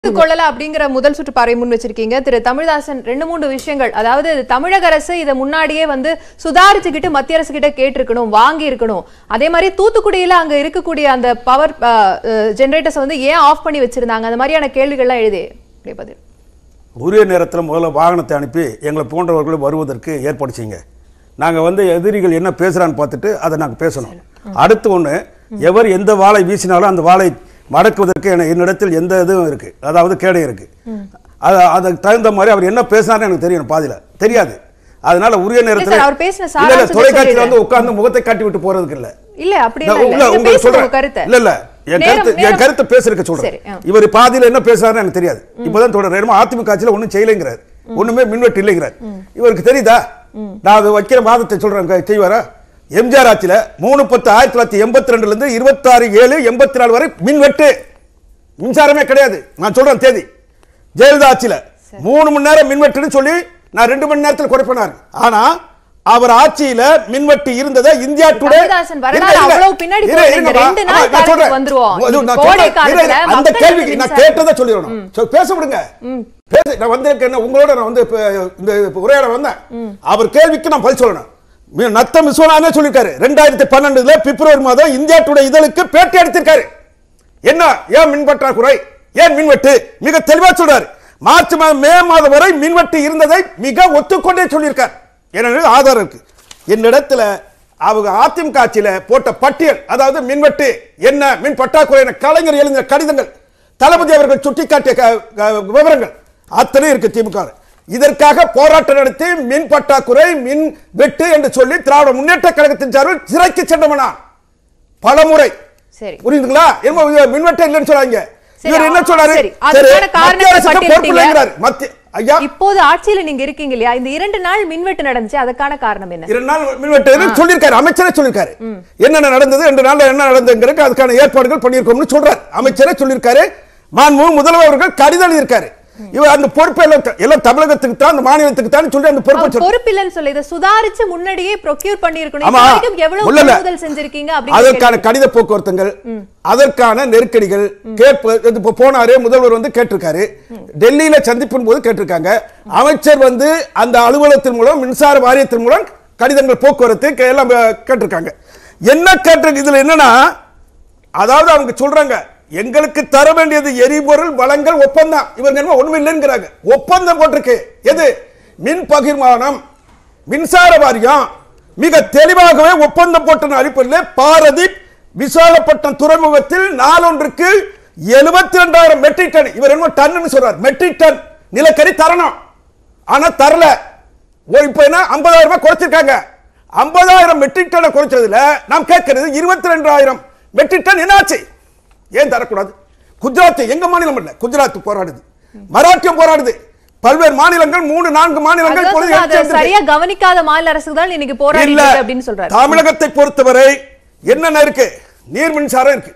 கொள்ளல அப்படிங்கிற முதல் சுற்று பார்வை முன் வச்சிருக்கீங்க திரு தமிழ்தாசன் ரெண்டு மூணு விஷயங்கள் அதாவது தமிழக அரசு இதை முன்னாடியே வந்து சுதாரிச்சுக்கிட்டு மத்திய அரசு கிட்ட கேட்டிருக்கணும் வாங்கி இருக்கணும் அதே மாதிரி தூத்துக்குடியில அங்க இருக்கக்கூடிய அந்த பவர் ஜெனரேட்டர்ஸ் வந்து ஏன் ஆஃப் பண்ணி வச்சிருந்தாங்க அந்த மாதிரியான கேள்விகள்லாம் எழுதி அப்படியே பதில் உரிய நேரத்தில் முதல்ல வாகனத்தை அனுப்பி எங்களை போன்றவர்கள் வருவதற்கு ஏற்பாடு செய்யுங்க நாங்கள் வந்து எதிரிகள் என்ன பேசுகிறான்னு பார்த்துட்டு அதை நாங்கள் பேசணும் அடுத்து ஒன்று எவர் எந்த வாளை வீசினாலும் அந்த வாளை மடக்குவதற்கு என என்னிடத்தில் எந்த இதுவும் இருக்குது அதாவது கேடை இருக்குது அது அதுக்கு தகுந்த மாதிரி அவர் என்ன பேசினாருன்னு எனக்கு தெரியணும் பாதியில் தெரியாது அதனால உரிய நேரத்தில் சார், அவர் பேசின இல்ல, இல்ல, சாராம்சத்தை தொலைக்காட்சியில் சொல்லிடுறேன். வந்து உட்கார்ந்து முகத்தை காட்டி விட்டு போறதுக்கு இல்லை இல்ல அப்படி நான் இல்ல உங்க- நீங்க உங்களுக்கு பேசுங்க சொல்றேன். உங்க கருத்தை இல்ல இல்ல என் நேரம், கருத்து என் நேரம். கருத்தை பேசுறதுக்கு சரி, சொல்றேன் ஆ. இவர் பாதியில என்ன பேசுறாருன்னு எனக்கு தெரியாது இப்பதான் தொடர் என்னமோ அதிமுக ஆட்சியில ஒண்ணும் செய்யலைங்கிறார் ஒண்ணுமே மின்வெட்டு இல்லைங்கிறார் இவருக்கு தெரியுதா நான் அது வைக்கிற வாதத்தை சொல்றேன் க- செய்வாரா எம்ஜிஆர் ஆட்சியில மூணு பத்து ஆயிரத்தி தொள்ளாயிரத்தி எண்பத்தி ரெண்டுல இருந்து இருபத்தாறு ஏழு எண்பத்தி நாலு வரை மின்வெட்டு மின்சாரமே கிடையாது நான் சொல்றேன் தேதி ஜெயலலிதா ஆட்சியில மூணு மணி நேரம் மின்வெட்டுன்னு சொல்லி நான் ரெண்டு மணி நேரத்தில் குறைப்பினார் ஆனா அவர் ஆட்சியில மின்வெட்டு இருந்ததை இந்தியா டுடே தமிழ்தாசன் வரலாறு இல்ல, இல்ல. அவ்வளவு பின்னாடி இரு, போகுது. இருங்கப்பா. இந்த ரெண்டு நாள் ஆமா, நான் காலத்துக்கு சொல்றேன். வந்துருவோம். அது நான் கோடை சொல்றேன். காலத்துல இரு, இரு. அந்த மக்கள் கேள்விக்கு நான் மின்சாரம். கேட்டதை சொல்லிடணும் சோ, பேச விடுங்க பேச நான் வந்திருக்கேன் உங்களோட நான் வந்து இப்ப இந்த இப்ப உரையாட வந்தேன் அவர் கேள்விக்கு நான் பதில் சொல்லணும் மி- நத்தம் விஸ்வநாதனே சொல்லிருக்காரு ரெண்டாயிரத்தி பன்னெண்டுல பிப்ரவரி மாதம் இந்தியா டுடே இதழுக்கு பேட்டி அளித்திருக்காரு என்ன ஏன் மின் பற்றாக்குறை ஏன் மின்வெட்டு மிக தெளிவா சொல்றாரு மார்ச் மாதம் மே மாதம் வரை மின்வெட்டு இருந்ததை மிக ஒத்துக்கொண்டே சொல்லியிருக்கார் எனவே ஆதாரம் இருக்கு என்னிடத்துல அவங்க அதிமுக ஆட்சியில போட்ட பட்டியல் அதாவது மின்வெட்டு என்ன மின் பற்றாக்குறை என கலைஞர் எழுதின கடிதங்கள் தளபதி அவர்கள் சுட்டிக்காட்டிய க- க- விவரங்கள் அத்தனை இருக்கு திமுக இதற்காக போராட்டம் நடத்தி மின் பற்றாக்குறை மின் வெட்டு என்று சொல்லி திராவிட முன்னேற்ற கழகத்தின் சார்பில் சிறைக்கு சென்றவனா பலமுறை சரி புரியுதுங்களா என்னமோ இது மின்வெட்டு இல்லைன்னு சொல்றாங்க சரி, இவர் என்ன ஆ, சொல்றாரு சரி. சரி, அதுக்கான மத்திய காரணத்தை அரசுக்கு பொறுப்பு பட்டியலிட்டீங்க. இல்லைங்கிறாரு மத்திய ஐயா இப்போது ஆட்சியில நீங்க இருக்கீங்க இல்லையா இந்த இரண்டு நாள் மின்வெட்டு நடந்துச்சு அதுக்கான காரணம் என்ன இரண்டு நாள் மின்வெட்டு சொல்லியிருக்காரு அமைச்சரே சொல்லியிருக்காரு என்னென்ன நடந்தது ரெண்டு நாள்ல என்ன நடந்ததுங்கிறதுக்கு அதுக்கான ஏற்பாடுகள் பண்ணியிருக்கோம்னு சொல்றாரு அமைச்சரே சொல்லியிருக்காரு மாண்பு முதல்வர் அவர்கள் கடிதம் எழுதியிருக்காரு இவர் அந்த பொறுப்பு எல்லாம் த- எல்லாம் தமிழகத்துக்கு தான் அந்த மாநிலத்துக்கு தான் சொல்லி அந்த பொறுப்பை அவர் சொல்றாரு. பொறுப்பில்லைன்னு சொல்லி இதை சுதாரிச்சு முன்னாடியே ப்ரொக்யூர் பண்ணிருக்கணும் ஆமா. இது வரைக்கும் எவ்வளவு இல்ல, இல்ல. கொள்முதல் செஞ்சிருக்கீங்க அப்படின்னு அதற்கான கடித போக்குவரத்துங்கள் அதற்கான நெருக்கடிகள் கேட்பு இது இப்ப போனாரு முதல்வர் வந்து கேட்டிருக்காரு டெல்லியில சந்திப்பின் போது கேட்டிருக்காங்க அமைச்சர் வந்து அந்த அலுவலகத்தின் மூலம் மின்சார வாரியத்தின் மூலம் கடிதங்கள் போக்குவரத்து கே- எல்லாம் அஹ், கேட்டிருக்காங்க என்ன கேட்டிருக்கு இதுல என்னன்னா அதாவது அவங்க சொல்றாங்க எங்களுக்கு தர வேண்டியது எரிபொருள் வளங்கள் ஒப்பந்தம் இவங்க என்ன ஒண்ணும் இல்லைங்கிறாங்க ஒப்பந்தம் போட்டிருக்கு எது மின் பகிர்மானம் மின்சார வாரியம் மிக தெளிவாகவே ஒப்பந்தம் போட்ட அடிப்படையில் பாரதீப் விசாலப்பட்டினம் துறைமுகத்தில் நாளொன்றுக்கு எழுபத்தி ரெண்டாயிரம் மெட்ரிக் டன் இவர் என்ன டன் சொல்றார் மெட்ரிக் டன் நிலக்கரி தரணும் ஆனா தரல ஓ இப்போ என்ன ஐம்பதாயிரம் ரூபாய் குறைச்சிருக்காங்க ஐம்பதாயிரம் மெட்ரிக் டனை குறைச்சதுல நாம் கேட்கிறது இருபத்தி ரெண்டாயிரம் மெட்ரிக் டன் என்னாச்சு ஏன் தரக்கூடாது குஜராத் எங்க மாநிலம் இல்ல குஜராத் போராடுது மராட்டியம் போராடுது பல்வேறு மாநிலங்கள் மூணு நான்கு மாநிலங்கள் அதான் இப்பொழுது சொல்றேன், அதை எழுச்சி சரியா கவனிக்காத மாநில அரசுக்கு தான் இன்னைக்கு போராடி இல்ல இருக்கு அப்படின்னு சொல்றாரு தமிழகத்தை பொறுத்தவரை என்னென்ன இருக்கு நீர் மின்சாரம் இருக்கு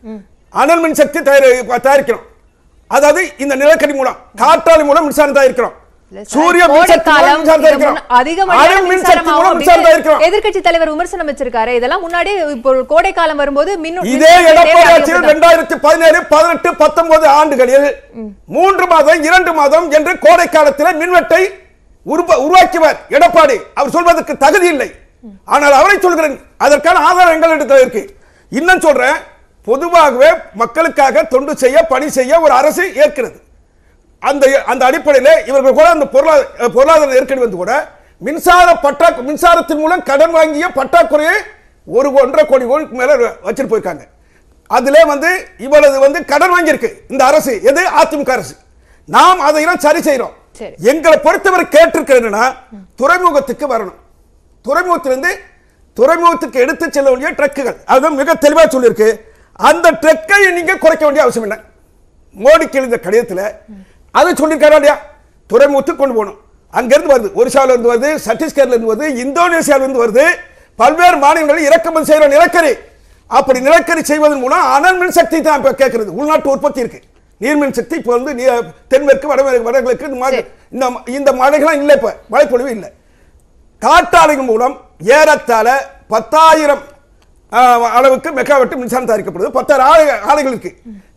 அனல் மின்சக்தி தயாரி- தயாரிக்கிறோம் அதாவது இந்த நிலக்கரி மூலம் காற்றாலை மூலம் மின்சாரம் தயாரிக்கிறோம் இல்ல சார், சூரிய கோடை மின்சக்தி மூலம் காலம் மின்சாரம் இது தயாரிக்கிறோம் முன்ன- அதிகமான அனல் மின்சக்தி மின்சாரம் மூலம் ஆகும் மின்சாரம் அப்படின்னு தயாரிக்கிறோம் எதிர்க்கட்சி தலைவர் விமர்சனம் வச்சிருக்காரு இதெல்லாம் முன்னாடியே இப்போ கோடை காலம் வரும்போது மின் இதே மின் எடப்பாடி தேவை ஆட்சியில் அதிகப்படுத்தும். இரண்டாயிரத்தி பதினேழு பதினெட்டு பத்தொன்பது ஆண்டுகளில் மூன்று மாதம் இரண்டு மாதம் என்று கோடை காலத்தில் மின்வெட்டை உருவ- உருவாக்கியவர் எடப்பாடி அவர் சொல்வதற்கு தகுதி இல்லை ஆனால் அவரை சொல்கிறேன் அதற்கான ஆதாரம் எங்களிடத்தில் இருக்கு இன்னும் சொல்றேன் பொதுவாகவே மக்களுக்காக தொண்டு செய்ய பணி செய்ய ஒரு அரசு ஏற்கிறது அந்த அந்த அடிப்படையில் இவர்கள் கூட அந்த பொருளாதார பொருளாதார நெருக்கடி வந்து கூட மின்சார பற்றா மின்சாரத்தின் மூலம் கடன் வாங்கிய பற்றாக்குறையை ஒரு ஒன்றரை கோடி கோடிக்கு மேல வச்சுட்டு போயிருக்காங்க அதிலே வந்து இவ்வளவு வந்து கடன் வாங்கியிருக்கு இந்த அரசு எது அதிமுக அரசு நாம் அதையெல்லாம் சரி செய்யறோம் சரி. எங்களை பொறுத்தவரை கேட்டிருக்கிறது என்னன்னா துறைமுகத்துக்கு வரணும் துறைமுகத்திலிருந்து துறைமுகத்துக்கு எடுத்து செல்ல வேண்டிய ட்ரக்குகள் அது மிக தெளிவாக சொல்லியிருக்கு அந்த ட்ரக்கை நீங்க குறைக்க வேண்டிய அவசியம் இல்லை மோடிக்கு எழுந்த கடிதத்தில் அதை சொல்லியிருக்காரா இல்லையா துறைமுகத்துக்கு கொண்டு போகணும் அங்கிருந்து வருது ஒரிசால இருந்து வருது சத்தீஸ்கர்ல இருந்து வருது இந்தோனேசியால இருந்து வருது பல்வேறு மாநிலங்களில் இறக்குமதி செய்கிற நிலக்கரி அப்படி நிலக்கரி செய்வதன் மூலம் அனல் மின்சக்தி தான் இப்ப கேட்கறது உள்நாட்டு உற்பத்தி இருக்கு நீர் மின்சக்தி இப்போ வந்து நீ- தென்மேற்கு வடமேற்கு வடகிழக்கு இந்த மாதிரி சரி. இந்த இந்த மழைகள்லாம் இல்லை இப்போ மழைப்பொழிவு இல்லை காற்றாலைகள் மூலம் ஏறத்தாழ பத்தாயிரம் அளவுக்கு மெகாவாட் மின்சாரம் தயாரிக்கப்படுது பத்தாயிரம் ஆலை ஆலைகள் இருக்கு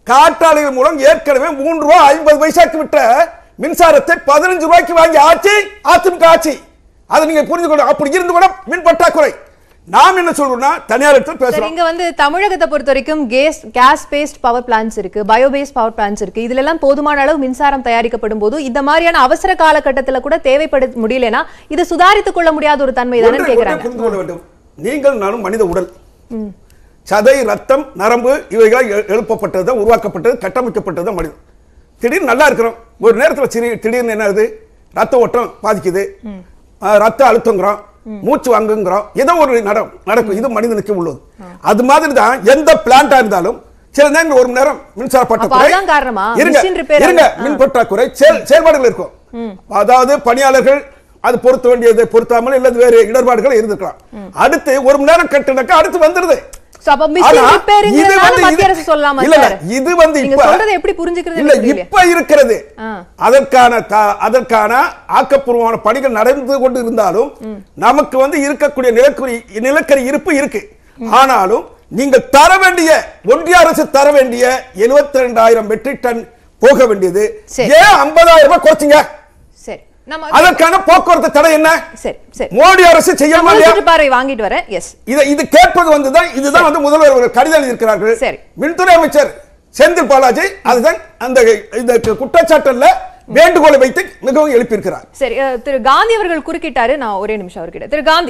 காற்றாலைகள் மூலம் ஏற்கனவே மூன்று ரூபாய் ஐம்பது பைசாக்கு விட்ட மின்சாரத்தை பதினஞ்சு ரூபாய்க்கு வாங்கி ஆட்சி அதிமுக ஆட்சி அதை நீங்க புரிஞ்சுக்கணும் அப்படி இருந்து கூட மின் பற்றாக்குறை நாம் என்ன சொல்றோம்னா தனியார் இடத்துல சரி பேசுறோம் இங்க வந்து தமிழகத்தை பொறுத்த வரைக்கும் gas gas based power plans இருக்கு பயோ பேஸ்ட் பவர் பிளான்ஸ் இருக்கு இதுல எல்லாம் போதுமான அளவு மின்சாரம் தயாரிக்கப்படும் போது இந்த மாதிரியான அவசர காலகட்டத்துல கூட தேவைப்பட முடியலனா இது சுதாரித்துக் கொள்ள முடியாத ஒரு தன்மை தானே ஒன்றை- ஒன்றை கேக்குறாங்க புரிந்து கொள்ள வேண்டும் நீங்கள் நானும் மனித உடல் சதை ரத்தம் நரம்பு இவைகள் எ- எழுப்பப்பட்டது தான் உருவாக்கப்பட்டது கட்டமைக்கப்பட்டது தான் மனிதன் திடீர்னு நல்லா இருக்கிறோம் ஒரு நேரத்தில் சிறி திடீர்னு என்ன ஆகுது ரத்த ஓட்டம் பாதிக்குது ஆ, ரத்த அழுத்தங்கிறோம் மூச்சு வாங்குங்கிறோம் ஏதோ ஒரு நடம் நடக்கும் இது மனிதனுக்கு உள்ளது அது மாதிரி தான் எந்த பிளான்டா இருந்தாலும் சில நேரம் ஒரு மணி நேரம் மின்சார பற்றாக்குறை அதான் காரணமா? இருங்க machine repair இருங்க ஆ. மின் பற்றாக்குறை செயல் செயல்பாடுகள் இருக்கும் அதாவது பணியாளர்கள் அது பொருத்த வேண்டியதை பொருத்தாமல் இல்லது வேறு இடர்பாடுகள் இருந்திருக்கலாம் அடுத்து ஒரு மணி நேரம் கட்டுனாக்கா அடுத்து வந்துருது சோ அப்ப மிஷின் ஆனா, இது ரிப்பேரிங்கிறதுனால வந்து மத்திய இது- அரசு சொல்லலாமா இல்ல, இல்ல, சார் இது வந்து நீங்க இப்ப- சொல்றதை எப்படி புரிஞ்சுக்கிறது இல்ல எனக்கு புரியல. இப்ப இருக்கிறது ஆ. அதற்கான த- அதற்கான ஆக்கப்பூர்வமான பணிகள் நடந்து கொண்டு இருந்தாலும் நமக்கு வந்து இருக்கக்கூடிய நிலக்கரி நிலக்கரி இருப்பு இருக்கு ஆனாலும் நீங்கள் தர வேண்டிய ஒன்றிய அரசு தர வேண்டிய 72000 ரெண்டாயிரம் மெட்ரிக் டன் போக வேண்டியது சரி. ஏன் 50000 ரூபாய் குறைச்சிங்க சரி நம்ம அதற்கான போக்குவரத்து தடை என்ன சரி சரி மோடி அரசு செய்யாம முதல் இல்லையா? சுற்றுப்பார்வை வாங்கிட்டு வரேன் எஸ் இதை இது கேட்பது வந்துதான் இதுதான் வந்து முதல்வர் அவர்கள் கடிதம் எழுதியிருக்கிறார்கள் சரி. மின்துறை அமைச்சர் செந்தில் பாலாஜி அதுதான் அந்த இந்த குற்றச்சாட்டுல வேண்டுகோளை வைத்து மிகவும் எழுப்பியிருக்கிறார் சரி அஹ், திரு காந்தி அவர்கள் குறுக்கிட்டாரு நான் ஒரே நிமிஷம் அவர்கிட்ட திரு காந்தி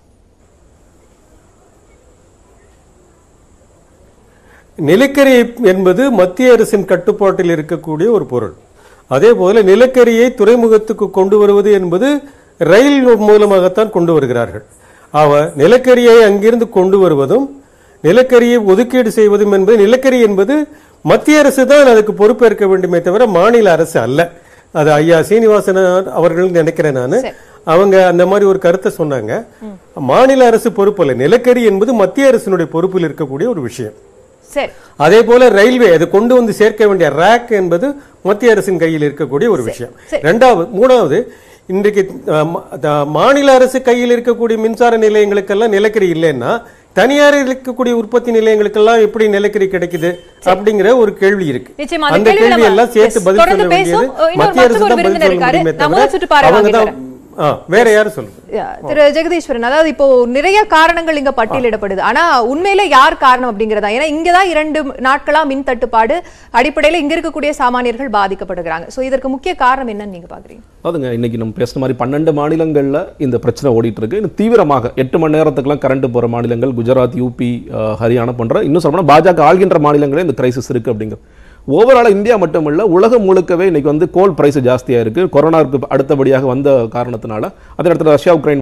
நிலக்கரி என்பது மத்திய அரசின் கட்டுப்பாட்டில் இருக்கக்கூடிய ஒரு பொருள் அதே போல நிலக்கரியை துறைமுகத்துக்கு கொண்டு வருவது என்பது ரயில் மூலமாகத்தான் கொண்டு வருகிறார்கள் அவ நிலக்கரியை அங்கிருந்து கொண்டு வருவதும் நிலக்கரியை ஒதுக்கீடு செய்வதும் என்பது நிலக்கரி என்பது மத்திய அரசு தான் அதுக்கு பொறுப்பேற்க வேண்டுமே தவிர மாநில அரசு அல்ல அது ஐயா சீனிவாசன் அவர்கள் நினைக்கிறேன் நான் சரி. அவங்க அந்த மாதிரி ஒரு கருத்தை சொன்னாங்க மாநில அரசு பொறுப்பு அல்ல நிலக்கரி என்பது மத்திய அரசினுடைய பொறுப்பில் இருக்கக்கூடிய ஒரு விஷயம் சரி அதே போல ரயில்வே அது கொண்டு வந்து சேர்க்க வேண்டிய ரேக் என்பது மத்திய அரசின் கையில் இருக்கக்கூடிய ஒரு விஷயம் சரி. ரெண்டாவது மூணாவது இன்றைக்கு அஹ், ம- த- மாநில அரசு கையில் இருக்கக்கூடிய மின்சார நிலையங்களுக்கெல்லாம் நிலக்கரி இல்லைன்னா தனியாரில் இருக்கக்கூடிய உற்பத்தி நிலையங்களுக்கெல்லாம் எப்படி நிலக்கரி கிடைக்குது அப்படிங்கிற ஒரு கேள்வி இருக்கு நிச்சயமா, அந்த அந்த கேள்வி கேள்வி நம்ம- எல்லாம் சேர்த்து yes, பதில் தொடர்ந்து சொல்ல பேசுவோம். வேண்டியது இன்னொரு மத்திய அரசு மருத்துவர் தான் பதில் விருந்தினர் சொல்ல இருக்காரு. முடியுமே நான் தவிர முதல் சுற்றுப்பார்வை அவங்க தான் வாங்கிட்டு ஆ, வேற யாரும் சொல்லுங்க யா, திரு ஜெகதீஸ்வரன் அதாவது இப்போ நிறைய காரணங்கள் இங்க பட்டியலிடப்படுது ஆனா உண்மையில யார் காரணம் அப்படிங்கறதா ஏன்னா இங்கதான் இரண்டு நாட்களா மின் தட்டுப்பாடு அடிப்படையில இங்க இருக்கக்கூடிய சாமானியர்கள் பாதிக்கப்படுகிறாங்க சோ இதற்கு முக்கிய காரணம் என்னன்னு நீங்க பாக்குறீங்க அதுங்க இன்னைக்கு நம்ம பேசுன மாதிரி பன்னெண்டு மாநிலங்கள்ல இந்த பிரச்சனை ஓடிட்டு இருக்கு இன்னும் தீவிரமாக எட்டு மணி நேரத்துக்குலாம் கரண்ட் போற மாநிலங்கள் குஜராத் யூபி அஹ், ஹரியானா போன்ற இன்னும் சொல்லணும் பாஜக ஆள்கின்ற மாநிலங்களே இந்த கிரைசிஸ் இருக்கு அப்படிங்கிறது ஓவரால் இந்தியா மட்டுமல்ல உலகம் முழுக்கவே இன்னைக்கு வந்து கோல் பிரைஸ் ஜாஸ்தியா இருக்கு கொரோனாவுக்கு அடுத்தபடியாக வந்த காரணத்தினால அதே இடத்துல ரஷ்யா உக்ரைன்